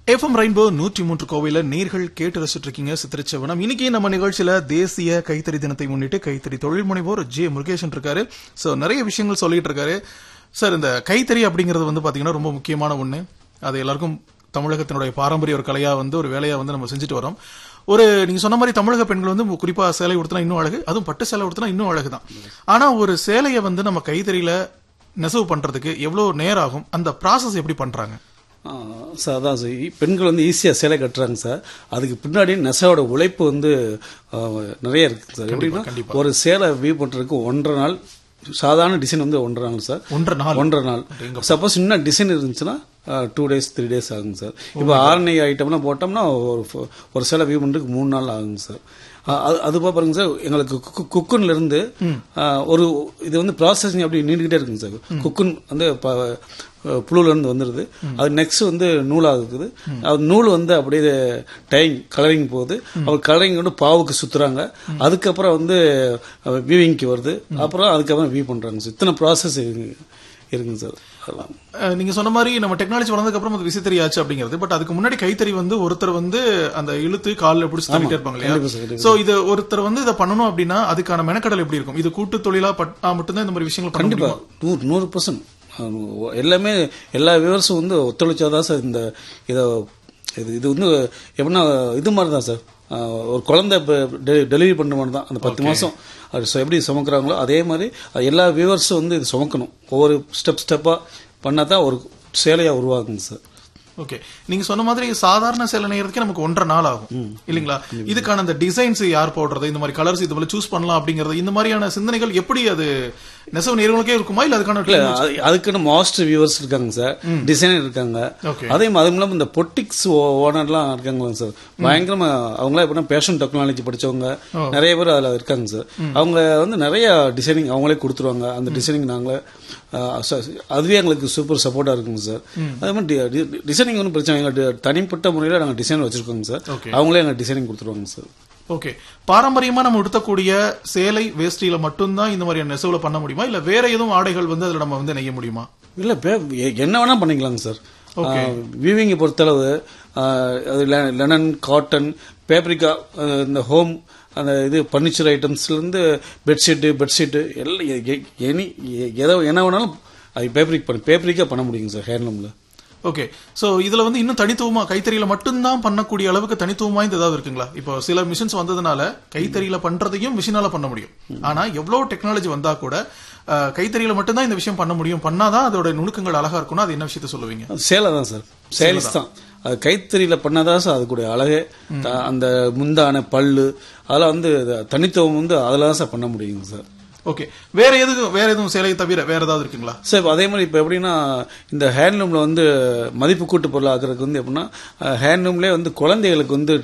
FM rainbow நூற்றி மூன்று கோவையில நேர்கள் கேட்டு ரசிட்டு இருக்கீங்க சித்திரச்சவனம் இன்னைக்கு நம்ம நிகழ்ச்சியில தேசிய கைத்தறி தினத்தை முன்னிட்டு கைத்தறி தொழில் முனைவோர் ஜே முருகேசன் இருக்காரு சோ நிறைய விஷயங்கள் சொல்லிட்டு இருக்காரு சார் இந்த கைத்தறி அப்படிங்கிறது வந்து பாத்தீங்கன்னா ரொம்ப முக்கியமான ஒண்ணு அது எல்லாருக்கும் தமிழகத்தினுடைய பாரம்பரிய ஒரு கலையா வந்து ஒரு வேலையா வந்து நம்ம செஞ்சுட்டு வரோம் ஒரு நீங்க சொன்ன மாதிரி தமிழக பெண்கள் வந்து குறிப்பா சேலை உடுத்தினா இன்னும் அழகு அதுவும் பட்டு சேலை உடுத்தினா இன்னும் அழகுதான் ஆனா ஒரு சேலையை வந்து நம்ம கைத்தறியில நெசவு பண்றதுக்கு எவ்வளவு நேரம் ஆகும் அந்த ப்ராசஸ் எப்படி பண்றாங்க ஆ, சார் அதான் சார் இ- பெண்கள் வந்து ஈஸியாக சேலை கட்டுறாங்க சார் அதுக்கு பின்னாடி நெசவோட உழைப்பு வந்து ஆ, நிறைய இருக்கு சார் எப்படின்னா ஒரு சேலை வியூ பண்ணுறதுக்கு ஒன்றரை நாள் சாதாரண டிசைன் வந்து ஒன்றரை நாள் சார் ஒன்றரை நாள் ஒன்றரை நாள் சப்போஸ் இன்னும் டிசைன் இருந்துச்சுன்னா டூ டேஸ் த்ரீ டேஸ் ஆகுங்க சார் இப்போ ஆரணி ஐட்டம்லாம் போட்டோம்னா ஒரு ஃப- ஒரு சேலை வியூ பண்ணுறதுக்கு மூணு நாள் ஆகுங்க சார் ஆ, அது அது போக பாருங்க சார் எங்களுக்கு குக்கு- குக்குன்ல இருந்து ஆ, ஒரு இது வந்து ப்ராசஸிங் அப்படி நீண்டுகிட்டே இருக்குங்க சார் குக்குன் வந்து ப- புழுல இருந்து வந்துடுது அது நெக்ஸ்ட் வந்து நூலாகுது அது நூல் வந்து அப்படியே டைம் கலரிங் போகுது அவர் கலரிங் வந்து பாவுக்கு சுத்துறாங்க அதுக்கப்புறம் வந்து வியூவிங்க்கு வருது அப்புறம் அதுக்கப்புறம் வியூ பண்றாங்க சார் இத்தனை ப்ராசஸ் இருக்குங்க சார் அதெல்லாம் அஹ் நீங்க சொன்ன மாதிரி நம்ம டெக்னாலஜி வளர்ந்ததுக்கு அப்புறம் அது விசித்திரி ஆச்சு அப்படிங்கிறது பட் அதுக்கு முன்னாடி கைத்தறி வந்து ஒருத்தர் வந்து அந்த இழுத்து காலில் பிடிச்சி தள்ளிட்டே இருப்பாங்க கண்டிப்பா சார், இல்லையா சோ இது ஒருத்தர் வந்து இதை பண்ணணும் அப்படின்னா அதுக்கான மெனக்கடல் எப்படி இருக்கும் இது கூட்டு தொழிலா பட்டா மட்டும்தான் இந்த மாதிரி விஷயங்கள் பண்ண கண்டிப்பா முடியுமா? நூறு நூறு பர்சன்ட் எல்லாமே எல்லா வியூவர்ஸும் வந்து ஒத்துழைச்சாதான் சார் இந்த இதை இது இது வந்து எப்படின்னா இது மாதிரி தான் சார் ஆஹ் ஒரு குழந்தை டெலிவரி பண்ண மாதிரி தான் அந்த பத்து மாதம் அது சு- எப்படி சுமக்குறாங்களோ அதே மாதிரி அது எல்லா வியூவர்ஸும் வந்து இது சுமக்கணும் ஒவ்வொரு ஸ்டெப் ஸ்டெப்பாக பண்ணால் தான் ஒரு சேலையாக உருவாகுங்க சார் ஓகே நீங்க சொன்ன மாதிரி சாதாரண சேலை நெய்யறதுக்கே நமக்கு ஒன்றரை நாள் ஆகும் இல்லீங்களா இதுக்கான அந்த டிசைன்ஸ் யார் போடுறது இந்த மாதிரி கலர்ஸ் இது போல சூஸ் பண்ணலாம் அப்படிங்கறது இந்த மாதிரியான சிந்தனைகள் எப்படி அது நெசவு நிறுவனங்களுக்கே இருக்குமா இல்ல அதுக்கான இல்ல அது- அதுக்குன்னு மாஸ்டர் வியூவர்ஸ் இருக்காங்க சார் டிசைனர் இருக்காங்க Okay. அதே மாதிரி அதுவும் இல்லாமல் இந்த பொட்டிக்ஸ் ஓனர்லாம் இருக்காங்க சார் பயங்கரமா அவங்களாம் எப்படின்னா பேஷன் டெக்னாலஜி படிச்சவங்க நிறைய பேர் அதுல இருக்காங்க சார் அவங்க வந்து நிறைய டிசைனிங் அவங்களே கொடுத்துருவாங்க அந்த டிசைனிங் நாங்களே ஆஹ், ச- அதுவே எங்களுக்கு சூப்பர் சப்போர்ட்டா இருக்குங்க சார் அதே மாதிரி டிசைனிங் ஒன்றும் பிரச்சனை இல்லை. எங்க தனிப்பட்ட முறையில் நாங்கள் டிசைன் வச்சிருக்கோங்க சார் Okay. அவங்களே எங்களுக்கு டிசைனிங் கொடுத்துருவாங்க சார் ஓகே பாரம்பரியமா நம்ம உடுத்தக்கூடிய சேலை வேஷ்டியில மட்டும்தான் இந்த மாதிரியான நெசவுல பண்ண முடியுமா இல்ல வேற எதுவும் ஆடைகள் வந்து அதுல நம்ம வந்து நெய்ய முடியுமா இல்ல பே- எ- என்ன வேணா பண்ணிக்கலாங்க சார் வீவிங்கை பொறுத்தளவு ஆஹ், அது லெனன் காட்டன் பேப்ரிக்கா இந்த ஹோம் அந்த இது பர்னிச்சர் ஐட்டம்ஸ்ல இருந்து பெட்ஷீட்டு பெட்ஷீட்டு எல்லாம் எ- எ- எனி எ- எதை என்ன வேணாலும் அது பேப்ரிக் பண்ண பேப்ரிக்கா பண்ண முடியுங்க சார் ஹேண்ட்லூம்ல ஓகே சோ இதுல வந்து இன்னும் தனித்துவமா கைத்தறியில மட்டும்தான் பண்ணக்கூடிய அளவுக்கு தனித்துவம் வாய்ந்த ஏதாவது இருக்குங்களா இப்போ சில மிஷின்ஸ் வந்ததுனால கைத்தறியில பண்றதையும் மிஷினால பண்ண முடியும் ஆனா எவ்வளவு டெக்னாலஜி வந்தா கூட அஹ், கைத்தறியில மட்டும்தான் இந்த விஷயம் பண்ண முடியும் பண்ணாதான் அதோட நுணுக்கங்கள் அழகா இருக்கும்னா அது என்ன விஷயத்த சொல்லுவீங்க அது சேலை தான் சார் சேல்ஸ் தான் அது கைத்தறியில பண்ணாதான் சார் அதுக்குடைய அழகே த- அந்த முந்தான பல்லு அதெல்லாம் வந்து தனித்துவம் வந்து அதில் தான் சார் பண்ண முடியுங்க சார் ஓகே வேற எதுவும் வேற எதுவும் சேலையை தவிர வேற ஏதாவது இருக்குங்களா சார் இப்போ அதே மாதிரி இப்போ எப்படின்னா இந்த ஹேண்ட்லூம்ல வந்து மதிப்பு கூட்டு பொருள் ஆக்குறதுக்கு வந்து எப்படின்னா ஹேண்ட்லூம்லேயே வந்து குழந்தைகளுக்கு வந்து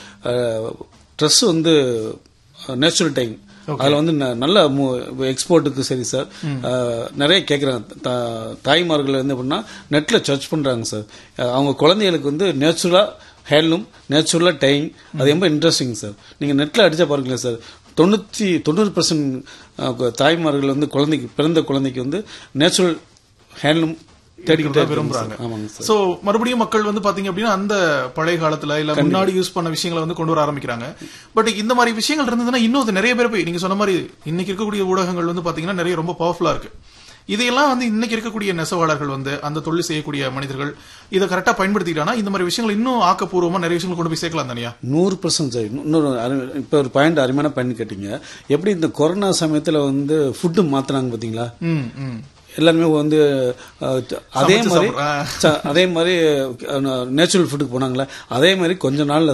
ட்ரெஸ் வந்து நேச்சுரல் டைம் அதில் வந்து ந- நல்ல எக்ஸ்போர்ட்டுக்கு சரி சார் அஹ், நிறைய கேட்குறாங்க தாய்மார்கள் வந்து எப்படின்னா நெட்டில் சர்ச் பண்ணுறாங்க சார் அஹ், அவங்க குழந்தைகளுக்கு வந்து நேச்சுரலாக ஹேண்ட்லூம் நேச்சுரலாக டைம் அது ரொம்ப இன்ட்ரெஸ்டிங் சார் நீங்கள் நெட்டில் அடிச்சா பாருங்களேன் சார் தொண்ணூற்றி தொண்ணூறு பர்சன்ட் தாய்மார்கள் வந்து குழந்தைக்கு பிறந்த குழந்தைக்கு வந்து நேச்சுரல் ஹேண்ட்லூம் தேடிக்கிட்டே விரும்புறாங்க ஆமாங்க சார் சோ மறுபடியும் மக்கள் வந்து பாத்தீங்க அப்படின்னா அந்த பழைய காலத்துல இல்ல முன்னாடி யூஸ் பண்ண விஷயங்களை வந்து கொண்டு வர ஆரம்பிக்கிறாங்க பட் இந்த மாதிரி விஷயங்கள் இருந்ததுன்னா இன்னும் அது நிறைய பேர் போய் நீங்க சொன்ன மாதிரி இன்னைக்கு இருக்கக்கூடிய ஊடகங்கள் வந்து பாத்தீங்கன்னா நிறைய ரொம்ப பவர்ஃபுல்லா இருக்கு இதையெல்லாம் வந்து இன்னைக்கு இருக்கக்கூடிய நெசவாளர்கள் வந்து அந்த தொழில் செய்யக்கூடிய மனிதர்கள் இதை கரெக்டா பயன்படுத்திக்கிட்டாங்கன்னா இந்த மாதிரி விஷயங்கள் இன்னும் ஆக்கப்பூர்வமா நிறைய விஷயங்கள் கொண்டு போய் சேர்க்கலாம் தானியா நூறு பர்சன்ட் சார் இன்னொரு அரு- இப்போ ஒரு பாயிண்ட் அருமையான பாயிண்ட் கேட்டீங்க எப்படி இந்த கொரோனா சமயத்தில் வந்து ஃபுட்டு மாத்துனாங்க பார்த்தீங்களா ம் ம் எல்லாருமே வந்து அஹ், அதே சமைச்சு மாதிரி சாப்பிடுறா. ச- அதே மாதிரி நேச்சுரல் ஃபுட்டுக்கு போனாங்களே அதே மாதிரி கொஞ்ச நாள்ல